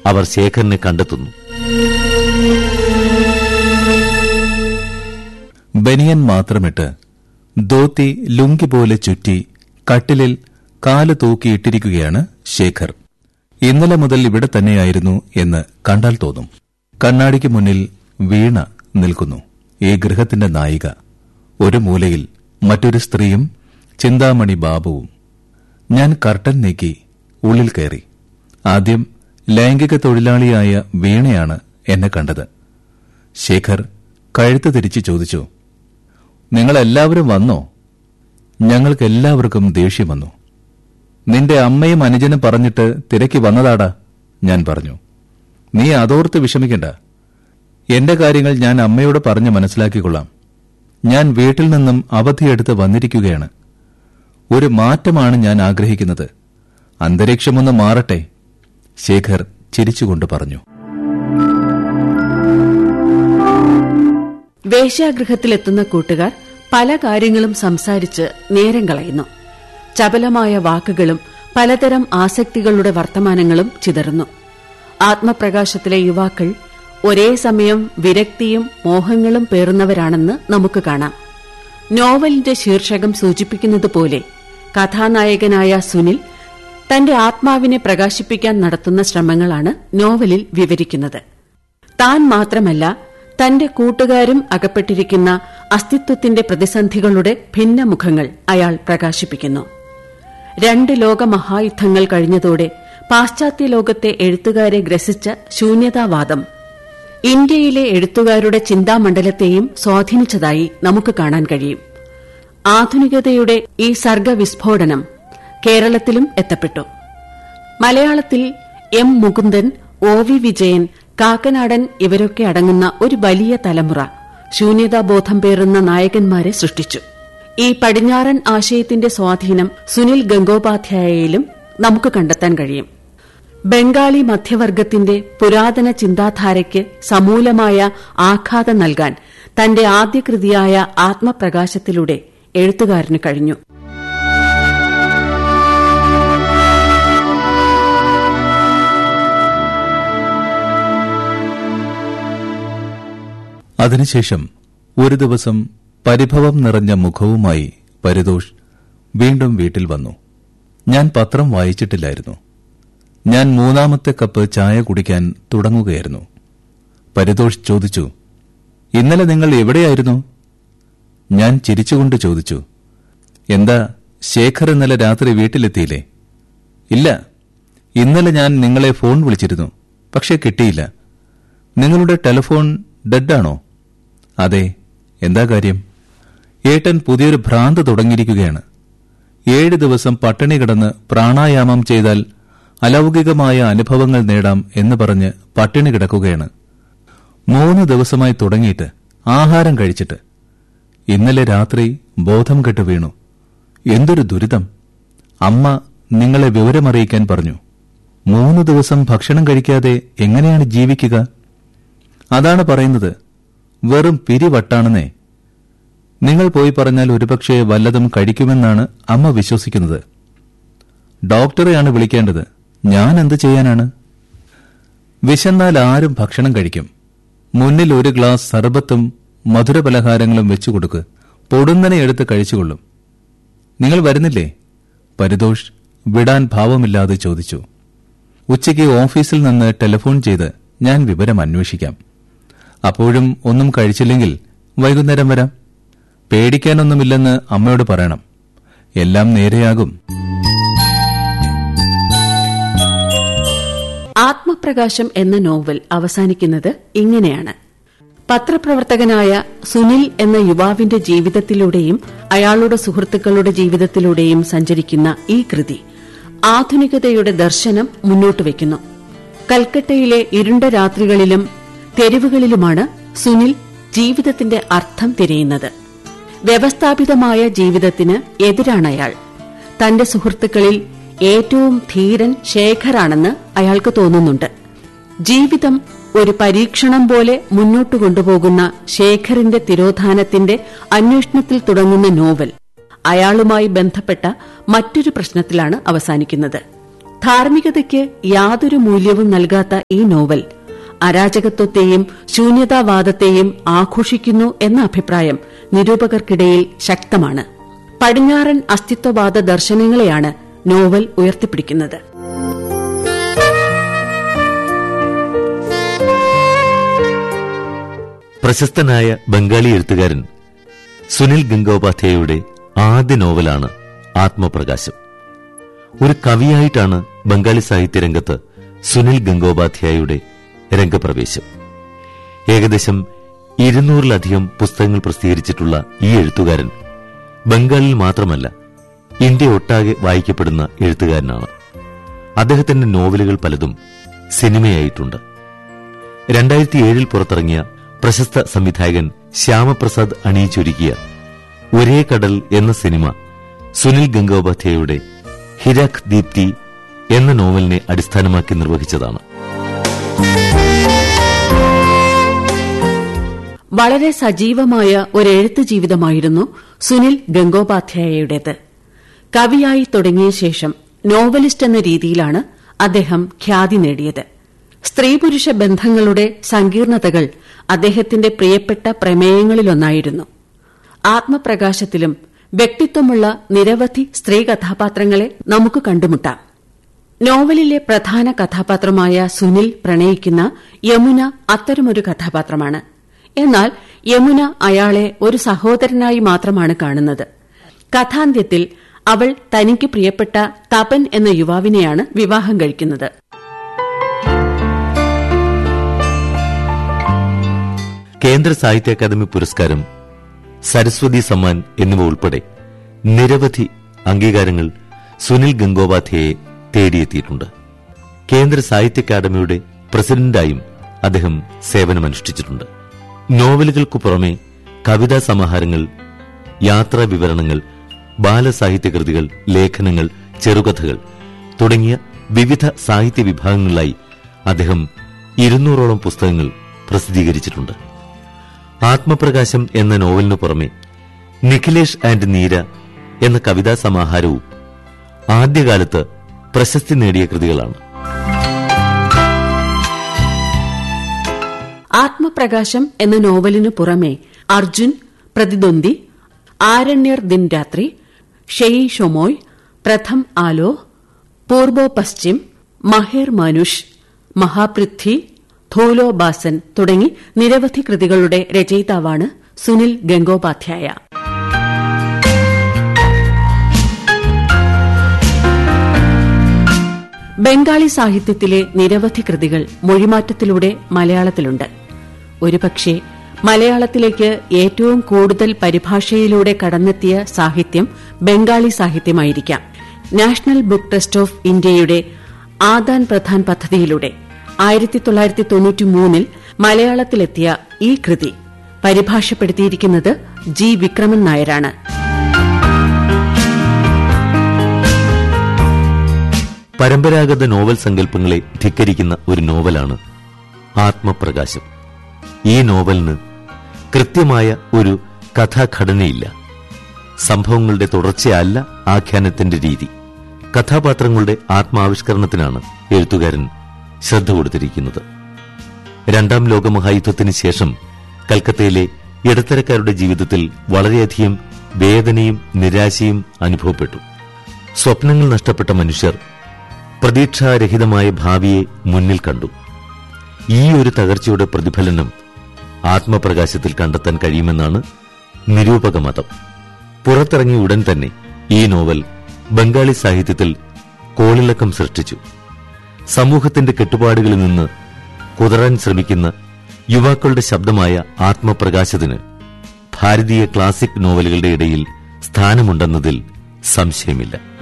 അവർ ശേഖറിനെ കണ്ടെത്തുന്നു ബനിയൻ മാത്രമിട്ട് ധോത്തി ലുങ്കി പോലെ ചുറ്റി കട്ടിലിൽ കാല് തൂക്കിയിട്ടിരിക്കുകയാണ് ശേഖർ ഇന്നലെ മുതൽ ഇവിടെ തന്നെയായിരുന്നു എന്ന് കണ്ടാൽ തോന്നും കണ്ണാടിക്ക് മുന്നിൽ വീണ നിൽക്കുന്നു ഈ ഗൃഹത്തിന്റെ നായിക ഒരു മൂലയിൽ മറ്റൊരു സ്ത്രീയും ചിന്താമണി ബാബുവും ഞാൻ കർട്ടൻ നീക്കി ഉള്ളിൽ കയറി ആദ്യം ലൈംഗിക തൊഴിലാളിയായ വീണയാണ് എന്നെ കണ്ടത് ശേഖർ കഴുത്ത് തിരിച്ച് ചോദിച്ചു നിങ്ങളെല്ലാവരും വന്നോ ഞങ്ങൾക്കെല്ലാവർക്കും ദേഷ്യം വന്നു നിന്റെ അമ്മയും അനുജനും പറഞ്ഞിട്ട് തിരക്കി വന്നതാടാ ഞാൻ പറഞ്ഞു നീ അതോർത്ത് വിഷമിക്കണ്ട എന്റെ കാര്യങ്ങൾ ഞാൻ അമ്മയോട് പറഞ്ഞ് മനസ്സിലാക്കിക്കൊള്ളാം ഞാൻ വീട്ടിൽ നിന്നും അവധിയെടുത്ത് വന്നിരിക്കുകയാണ് ഒരു മാറ്റമാണ് ഞാൻ ആഗ്രഹിക്കുന്നത് അന്തരീക്ഷമൊന്ന് മാറട്ടെ ശേഖർ ചിരിച്ചുകൊണ്ട് പറഞ്ഞു വേശ്യാഗൃഹത്തിലെത്തുന്ന കൂട്ടുകാർ പല കാര്യങ്ങളും സംസാരിച്ച് നേരം കളയുന്നു ചപലമായ വാക്കുകളും പലതരം ആസക്തികളുടെ വർത്തമാനങ്ങളും ചിതറുന്നു ആത്മപ്രകാശത്തിലെ യുവാക്കൾ ഒരേ സമയം വിരക്തിയും മോഹങ്ങളും പേറുന്നവരാണെന്ന് നമുക്ക് കാണാം നോവലിന്റെ ശീർഷകം സൂചിപ്പിക്കുന്നതുപോലെ കഥാനായകനായ സുനിൽ തന്റെ ആത്മാവിനെ പ്രകാശിപ്പിക്കാൻ നടത്തുന്ന ശ്രമങ്ങളാണ് നോവലിൽ വിവരിക്കുന്നത് താൻ മാത്രമല്ല തന്റെ കൂട്ടുകാരും അകപ്പെട്ടിരിക്കുന്ന അസ്തിത്വത്തിന്റെ പ്രതിസന്ധികളുടെ ഭിന്നമുഖങ്ങൾ അയാൾ പ്രകാശിപ്പിക്കുന്നു രണ്ട് ലോകമഹായുദ്ധങ്ങൾ കഴിഞ്ഞതോടെ പാശ്ചാത്യ ലോകത്തെ എഴുത്തുകാരെ ഗ്രസിച്ച ശൂന്യതാവാദം ഇന്ത്യയിലെ എഴുത്തുകാരുടെ ചിന്താമണ്ഡലത്തെയും സ്വാധീനിച്ചതായി നമുക്ക് കാണാൻ കഴിയും ആധുനികതയുടെ ഈ സർഗവിസ്ഫോടനം കേരളത്തിലും എത്തപ്പെട്ടു മലയാളത്തിൽ M Mukundan O V Vijayan Kakkanadan ഇവരൊക്കെ അടങ്ങുന്ന ഒരു വലിയ തലമുറ ശൂന്യതാബോധം പേറുന്ന നായകന്മാരെ സൃഷ്ടിച്ചു ഈ പടിഞ്ഞാറൻ ആശയത്തിന്റെ സ്വാധീനം സുനിൽ ഗംഗോപാധ്യായയിലും നമുക്ക് കണ്ടെത്താൻ കഴിയും ബംഗാളി മധ്യവർഗത്തിന്റെ പുരാതന ചിന്താധാരയ്ക്ക് സമൂലമായ ആഘാതം നൽകാൻ തന്റെ ആദ്യ കൃതിയായ ആത്മപ്രകാശത്തിലൂടെ എഴുത്തുകാരന് കഴിഞ്ഞു അതിനുശേഷം ഒരു ദിവസം പരിഭവം നിറഞ്ഞ മുഖവുമായി പരിതോഷ് വീണ്ടും വീട്ടിൽ വന്നു ഞാൻ പത്രം വായിച്ചിട്ടില്ലായിരുന്നു ഞാൻ മൂന്നാമത്തെ കപ്പ് ചായ കുടിക്കാൻ തുടങ്ങുകയായിരുന്നു പരിതോഷ് ചോദിച്ചു ഇന്നലെ നിങ്ങൾ എവിടെയായിരുന്നു ഞാൻ ചിരിച്ചുകൊണ്ട് ചോദിച്ചു എന്താ ശേഖർ ഇന്നലെ രാത്രി വീട്ടിലെത്തിയില്ലേ ഇല്ല ഇന്നലെ ഞാൻ നിങ്ങളെ ഫോൺ വിളിച്ചിരുന്നു പക്ഷെ കിട്ടിയില്ല നിങ്ങളുടെ ടെലിഫോൺ ഡെഡാണോ അതെ എന്താ കാര്യം ഏട്ടൻ പുതിയൊരു ഭ്രാന്ത് തുടങ്ങിയിരിക്കുകയാണ് ഏഴ് ദിവസം പട്ടിണി കിടന്ന് പ്രാണായാമം ചെയ്താൽ അലൗകികമായ അനുഭവങ്ങൾ നേടാം എന്ന് പറഞ്ഞ് പട്ടിണി കിടക്കുകയാണ് മൂന്ന് ദിവസമായി തുടങ്ങിയിട്ട് ആഹാരം കഴിച്ചിട്ട് ഇന്നലെ രാത്രി ബോധം കെട്ട് വീണു എന്തൊരു ദുരിതം അമ്മ നിങ്ങളെ വിവരമറിയിക്കാൻ പറഞ്ഞു മൂന്ന് ദിവസം ഭക്ഷണം കഴിക്കാതെ എങ്ങനെയാണ് ജീവിക്കുക അതാണ് പറയുന്നത് വെറും പിരിവട്ടാണെന്നേ നിങ്ങൾ പോയി പറഞ്ഞാൽ ഒരുപക്ഷെ വല്ലതും കഴിക്കുമെന്നാണ് അമ്മ വിശ്വസിക്കുന്നത് ഡോക്ടറെയാണ് വിളിക്കേണ്ടത് ഞാൻ എന്ത് ചെയ്യാനാണ് വിശന്നാൽ ആരും ഭക്ഷണം കഴിക്കും മുന്നിൽ ഒരു ഗ്ലാസ് സർബത്തും മധുരപലഹാരങ്ങളും വെച്ചു കൊടുക്ക് പൊടുന്നനെ എടുത്ത് കഴിച്ചുകൊള്ളും നിങ്ങൾ വരുന്നില്ലേ പരിതോഷ് വിടാൻ ഭാവമില്ലാതെ ചോദിച്ചു ഉച്ചയ്ക്ക് ഓഫീസിൽ നിന്ന് ടെലിഫോൺ ചെയ്ത് ഞാൻ വിവരം അന്വേഷിക്കാം അപ്പോഴും ഒന്നും കഴിച്ചില്ലെങ്കിൽ വൈകുന്നേരം വരാം പേടിക്കാനൊന്നുമില്ലെന്ന് അമ്മയോട് പറയണം എല്ലാം നേരെയാകും ആത്മപ്രകാശം എന്ന നോവൽ അവസാനിക്കുന്നത് ഇങ്ങനെയാണ് പത്രപ്രവർത്തകനായ സുനിൽ എന്ന യുവാവിന്റെ ജീവിതത്തിലൂടെയും അയാളുടെ സുഹൃത്തുക്കളുടെ ജീവിതത്തിലൂടെയും സഞ്ചരിക്കുന്ന ഈ കൃതി ആധുനികതയുടെ ദർശനം മുന്നോട്ട് വയ്ക്കുന്നു കൽക്കട്ടയിലെ ഇരുണ്ട രാത്രികളിലും തെരുവുകളിലുമാണ് സുനിൽ ജീവിതത്തിന്റെ അർത്ഥം തിരയുന്നത് വ്യവസ്ഥാപിതമായ ജീവിതത്തിന് എതിരാണ് അയാൾ തന്റെ സുഹൃത്തുക്കളിൽ ഏറ്റവും ധീരൻ ശേഖറാണെന്ന് അയാൾക്ക് തോന്നുന്നുണ്ട് ജീവിതം ഒരു പരീക്ഷണം പോലെ മുന്നോട്ട് കൊണ്ടുപോകുന്ന ശേഖറിന്റെ തിരോധാനത്തിന്റെ അന്വേഷണത്തിൽ തുടങ്ങുന്ന നോവൽ അയാളുമായി ബന്ധപ്പെട്ട മറ്റൊരു പ്രശ്നത്തിലാണ് അവസാനിക്കുന്നത് ധാർമ്മികതയ്ക്ക് യാതൊരു മൂല്യവും നൽകാത്ത ഈ നോവൽ അരാജകത്വത്തെയും ശൂന്യതാവാദത്തെയും ആഘോഷിക്കുന്നു എന്ന അഭിപ്രായം നിരൂപകർക്കിടയിൽ ശക്തമാണ് പടിഞ്ഞാറൻ അസ്തിത്വവാദ ദർശനങ്ങളെയാണ് നോവൽ ഉയർത്തിപ്പിടിക്കുന്നത് പ്രശസ്തനായ ബംഗാളി എഴുത്തുകാരൻ സുനിൽ ഗംഗോപാധ്യായയുടെ ആദ്യ നോവലാണ് ആത്മപ്രകാശം ഒരു കവിയായിട്ടാണ് ബംഗാളി സാഹിത്യരംഗത്ത് സുനിൽ ഗംഗോപാധ്യായയുടെ രംഗപ്രവേശം ഏകദേശം ഇരുന്നൂറിലധികം പുസ്തകങ്ങൾ പ്രസിദ്ധീകരിച്ചിട്ടുള്ള ഈ എഴുത്തുകാരൻ ബംഗാളിൽ മാത്രമല്ല ഇന്ത്യ ഒട്ടാകെ വായിക്കപ്പെടുന്ന എഴുത്തുകാരനാണ് അദ്ദേഹത്തിന്റെ നോവലുകൾ പലതും സിനിമയായിട്ടുണ്ട് രണ്ടായിരത്തി ഏഴിൽ പുറത്തിറങ്ങിയ പ്രശസ്ത സംവിധായകൻ ശ്യാമപ്രസാദ് അണിയിച്ചൊരുക്കിയ ഒരേ കടൽ എന്ന സിനിമ സുനിൽ ഗംഗോപാധ്യായയുടെ ഹിരാഖ് ദീപ്തി എന്ന നോവലിനെ അടിസ്ഥാനമാക്കി നിർവഹിച്ചതാണ് വളരെ സജീവമായ ഒരെഴുത്ത് ജീവിതമായിരുന്നു സുനിൽ ഗംഗോപാധ്യായയുടേത് കവിയായി തുടങ്ങിയ ശേഷം നോവലിസ്റ്റ് എന്ന രീതിയിലാണ് അദ്ദേഹം ഖ്യാതി നേടിയത് സ്ത്രീ പുരുഷ ബന്ധങ്ങളുടെ സങ്കീർണതകൾ അദ്ദേഹത്തിന്റെ പ്രിയപ്പെട്ട പ്രമേയങ്ങളിലൊന്നായിരുന്നു ആത്മപ്രകാശത്തിലും വ്യക്തിത്വമുള്ള നിരവധി സ്ത്രീ കഥാപാത്രങ്ങളെ നമുക്ക് കണ്ടുമുട്ടാം നോവലിലെ പ്രധാന കഥാപാത്രമായ സുനിൽ പ്രണയിക്കുന്ന യമുന അത്തരമൊരു കഥാപാത്രമാണ് എന്നാൽ യമുന അയാളെ ഒരു സഹോദരനായി മാത്രമാണ് കാണുന്നത് കഥാന്ത്യത്തിൽ അവൾ തനിക്ക് പ്രിയപ്പെട്ട തപൻ എന്ന യുവാവിനെയാണ് വിവാഹം കഴിക്കുന്നത് കേന്ദ്ര സാഹിത്യ അക്കാദമി പുരസ്കാരം സരസ്വതി സമ്മാൻ എന്നിവ ഉൾപ്പെടെ നിരവധി അംഗീകാരങ്ങൾ സുനിൽ ഗംഗോപാധ്യായെ തേടിയെത്തിയിട്ടുണ്ട് കേന്ദ്ര സാഹിത്യ അക്കാദമിയുടെ പ്രസിഡന്റായും അദ്ദേഹം സേവനമനുഷ്ഠിച്ചിട്ടുണ്ട് നോവലുകൾക്കു പുറമെ കവിതാ സമാഹാരങ്ങൾ യാത്രാ വിവരണങ്ങൾ ബാലസാഹിത്യകൃതികൾ ലേഖനങ്ങൾ ചെറുകഥകൾ തുടങ്ങിയ വിവിധ സാഹിത്യ വിഭാഗങ്ങളിലായി അദ്ദേഹം ഇരുന്നൂറോളം പുസ്തകങ്ങൾ പ്രസിദ്ധീകരിച്ചിട്ടുണ്ട് ആത്മപ്രകാശം എന്ന നോവലിനു പുറമെ നിഖിലേഷ് ആൻഡ് നീര എന്ന കവിതാ സമാഹാരവും ആദ്യകാലത്ത് പ്രശസ്തി നേടിയ കൃതികളാണ് ആത്മപ്രകാശം എന്ന നോവലിനു പുറമെ അർജുൻ പ്രതിദ്വന്ദി ആരണ്യർ ദിൻ രാത്രി ഷെയ് ഷൊമോയ് പ്രഥം ആലോ പൂർബോ പശ്ചിം മഹേർ മനുഷ് മഹാപൃഥ്വി ധോലോ ബാസൻ തുടങ്ങി നിരവധി കൃതികളുടെ രചയിതാവാണ് സുനിൽ ഗംഗോപാധ്യായ ബംഗാളി സാഹിത്യത്തിലെ നിരവധി കൃതികൾ മൊഴിമാറ്റത്തിലൂടെ മലയാളത്തിലുണ്ട് ഒരുപക്ഷെ മലയാളത്തിലേക്ക് ഏറ്റവും കൂടുതൽ പരിഭാഷയിലൂടെ കടന്നെത്തിയ സാഹിത്യം ബംഗാളി സാഹിത്യമായിരിക്കാം നാഷണൽ ബുക്ക് ട്രസ്റ്റ് ഓഫ് ഇന്ത്യയുടെ ആദാൻ പ്രധാൻ പദ്ധതിയിലൂടെ ആയിരത്തി തൊള്ളായിരത്തി തൊണ്ണൂറ്റിമൂന്നിൽ മലയാളത്തിലെത്തിയ ഈ കൃതി പരിഭാഷപ്പെടുത്തിയിരിക്കുന്നത് ജി വിക്രമൻ നായരാണ് പരമ്പരാഗത നോവൽ സങ്കല്പങ്ങളെ ധിക്കരിക്കുന്ന ഒരു നോവലാണ് ആത്മപ്രകാശം ഈ നോവലിന് കൃത്യമായ ഒരു കഥാഘടനയില്ല സംഭവങ്ങളുടെ തുടർച്ചയല്ല ആഖ്യാനത്തിന്റെ രീതി കഥാപാത്രങ്ങളുടെ ആത്മാവിഷ്കരണത്തിനാണ് എഴുത്തുകാരൻ ശ്രദ്ധ കൊടുത്തിരിക്കുന്നത് രണ്ടാം ലോകമഹായുദ്ധത്തിന് ശേഷം കൽക്കത്തയിലെ ഇടത്തരക്കാരുടെ ജീവിതത്തിൽ വളരെയധികം വേദനയും നിരാശയും അനുഭവപ്പെട്ടു സ്വപ്നങ്ങൾ നഷ്ടപ്പെട്ട മനുഷ്യർ പ്രതീക്ഷാരഹിതമായ ഭാവിയെ മുന്നിൽ കണ്ടു ഈ ഒരു തകർച്ചയുടെ പ്രതിഫലനം ആത്മപ്രകാശത്തിൽ കണ്ടെത്താൻ കഴിയുമെന്നാണ് നിരൂപക മതം പുറത്തിറങ്ങിയ ഉടൻ തന്നെ ഈ നോവൽ ബംഗാളി സാഹിത്യത്തിൽ കോളിളക്കം സൃഷ്ടിച്ചു സമൂഹത്തിന്റെ കെട്ടുപാടുകളിൽ നിന്ന് കുതറാൻ ശ്രമിക്കുന്ന യുവാക്കളുടെ ശബ്ദമായ ആത്മപ്രകാശത്തിന് ഭാരതീയ ക്ലാസിക് നോവലുകളുടെ ഇടയിൽ സ്ഥാനമുണ്ടെന്നതിൽ സംശയമില്ല